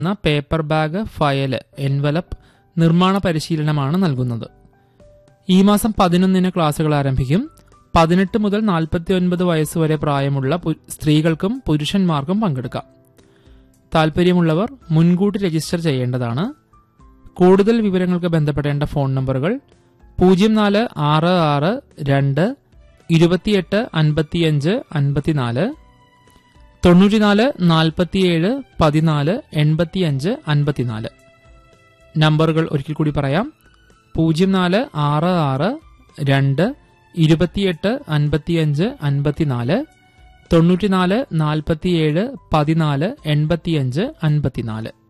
എന്ന paper bag file envelope നിർമ്മാണ പരിശീലനമാണ് നൽകുന്നത് ഈ മാസം പതിനൊന്നിന് ക്ലാസുകൾ ആരംഭിക്കും പതിനെട്ട് മുതൽ നാൽപ്പത്തി ഒൻപത് വയസ്സ് വരെ പ്രായമുള്ള പു- സ്ത്രീകൾക്കും പുരുഷന്മാർക്കും പങ്കെടുക്കാം താല്പര്യമുള്ളവർ മുൻകൂട്ടി രജിസ്റ്റർ ചെയ്യേണ്ടതാണ് കൂടുതൽ വിവരങ്ങൾക്ക് ബന്ധപ്പെടേണ്ട ഫോൺ നമ്പറുകൾ പൂജ്യം നാല് ആറ് ആറ് രണ്ട് ഇരുപത്തിയെട്ട് അൻപത്തിയഞ്ച് അൻപത്തിനാല് തൊണ്ണൂറ്റിനാല് നാൽപ്പത്തിയേഴ് പതിനാല് എൺപത്തിയഞ്ച് അൻപത്തിനാല് നമ്പറുകൾ ഒരിക്കൽ കൂടി പറയാം പൂജ്യം നാല് ആറ് ആറ് രണ്ട് ഇരുപത്തിയെട്ട് അൻപത്തിയഞ്ച് അൻപത്തിനാല് തൊണ്ണൂറ്റിനാല് നാൽപ്പത്തിയേഴ് പതിനാല് എൺപത്തിയഞ്ച് അൻപത്തിനാല്